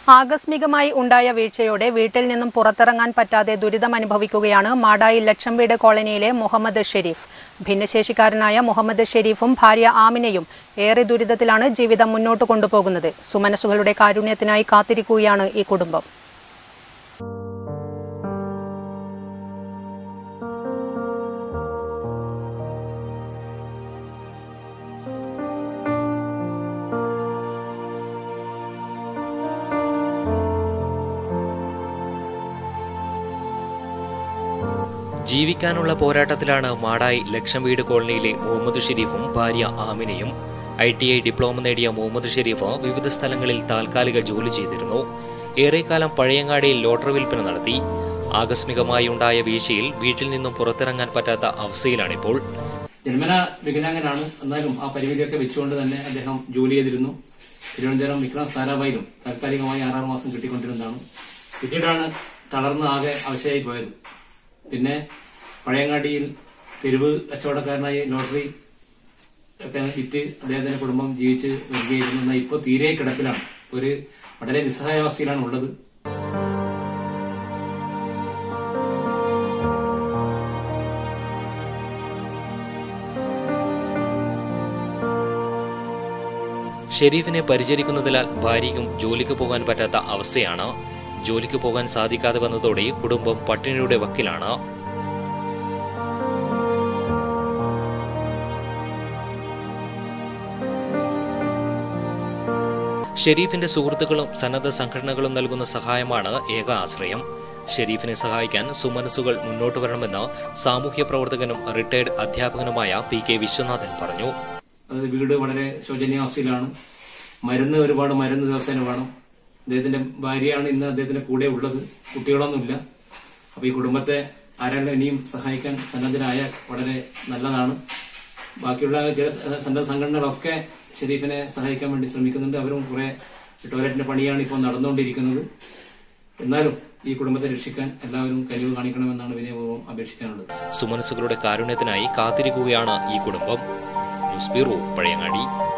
ആകസ്മികമായി ഉണ്ടായ വീഴ്ചയോടെ വീട്ടിൽ നിന്നും പുറത്തിറങ്ങാൻ പറ്റാതെ ദുരിതം അനുഭവിക്കുകയാണ് മാടായി ലക്ഷം വീട് കോളനിയിലെ മുഹമ്മദ് ഷെരീഫ് ഭിന്നശേഷിക്കാരനായ മുഹമ്മദ് ഷെരീഫും ഭാര്യ ആമിനയും ഏറെ ദുരിതത്തിലാണ് ജീവിതം മുന്നോട്ട് കൊണ്ടുപോകുന്നത് സുമനസുകളുടെ കാരുണ്യത്തിനായി കാത്തിരിക്കുകയാണ് ഈ കുടുംബം ജീവിക്കാനുള്ള പോരാട്ടത്തിലാണ് മാടായി ലക്ഷം വീട് കോളനിയിലെ മുഹമ്മദ് ഷെരീഫും ഭാര്യ ആമിനയും ഐ ടി ഐ ഡിപ്ലോമ നേടിയ മുഹമ്മദ് ഷെരീഫ് വിവിധ സ്ഥലങ്ങളിൽ താൽക്കാലിക ജോലി ചെയ്തിരുന്നു ഏറെക്കാലം പഴയങ്ങാടിയിൽ ലോട്ടറി വിൽപ്പന നടത്തി ആകസ്മികമായി ഉണ്ടായ വീഴ്ചയിൽ വീട്ടിൽ നിന്നും പുറത്തിറങ്ങാൻ പറ്റാത്ത അവസ്ഥയിലാണിപ്പോൾ ജന്മന വികലാംഗനാണ് എന്നാലും ആ പരിമിതിയൊക്കെ വെച്ചുകൊണ്ട് തന്നെ അദ്ദേഹം ജോലി ചെയ്തിരുന്നു തിരുവനന്തപുരം വിക്രം സാരാഭായിലും താൽക്കാലികമായി ആറാറ് മാസം കിട്ടിക്കൊണ്ടിരുന്നതാണ് പിന്നീടാണ് തളർന്ന് ആകെ അവശയായി പോയത് പിന്നെ പഴയങ്ങാടിയിൽ തെരുവ് കച്ചവടക്കാരനായി ലോട്ടറി ഒക്കെ വിറ്റ് അദ്ദേഹത്തിന്റെ കുടുംബം ജീവിച്ച് വരികയായിരുന്നു എന്നാൽ ഇപ്പോൾ തീരെ കിടപ്പിലാണ് ഒരു വളരെ നിസ്സഹായാവസ്ഥയിലാണ് ഉള്ളത് ഷെരീഫിനെ പരിചരിക്കുന്നതിനാൽ ഭാര്യയ്ക്കും ജോലിക്ക് പോകാൻ പറ്റാത്ത അവസ്ഥയാണ് ജോലിക്ക് പോകാൻ സാധിക്കാതെ വന്നതോടെ കുടുംബം പട്ടിണിയുടെ വക്കിലാണ് ഷെരീഫിന്റെ സുഹൃത്തുക്കളും സന്നദ്ധ സംഘടനകളും നൽകുന്ന സഹായമാണ് ഏക ആശ്രയം ഷെരീഫിനെ സഹായിക്കാൻ സുമനസുകൾ മുന്നോട്ട് വരണമെന്ന് സാമൂഹ്യ പ്രവർത്തകനും റിട്ടയർഡ് അധ്യാപകനുമായ പി കെ വിശ്വനാഥൻ പറഞ്ഞു അത് വീട് വളരെ ശോചനീയാവസ്ഥയിലാണ് മരുന്ന് ഒരുപാട് മരുന്ന് ദിവസേന വേണം അദ്ദേഹത്തിന്റെ ഭാര്യയാണ് ഇന്ന് അദ്ദേഹത്തിന്റെ കൂടെ ഉള്ളത് കുട്ടികളൊന്നുമില്ല അപ്പൊ ഈ കുടുംബത്തെ ആരെങ്കിലും ഇനിയും സഹായിക്കാൻ സന്നദ്ധരായാൽ വളരെ നല്ലതാണ് ബാക്കിയുള്ള ചില സ- സന്നദ്ധ സംഘടനകളൊക്കെ ഷെരീഫിനെ സഹായിക്കാൻ വേണ്ടി ശ്രമിക്കുന്നുണ്ട് അവരും കുറെ ടോയ്ലറ്റിന്റെ പണിയാണ് ഇപ്പോൾ നടന്നുകൊണ്ടിരിക്കുന്നത് എന്നാലും ഈ കുടുംബത്തെ രക്ഷിക്കാൻ എല്ലാവരും കഴിവ് കാണിക്കണമെന്നാണ് വിനയപൂർവ്വം അപേക്ഷിക്കാനുള്ളത് സുമനസുകളുടെ കാരുണ്യത്തിനായി കാത്തിരിക്കുകയാണ് ഈ കുടുംബം ന്യൂസ് ബ്യൂറോ പഴയങ്ങാടി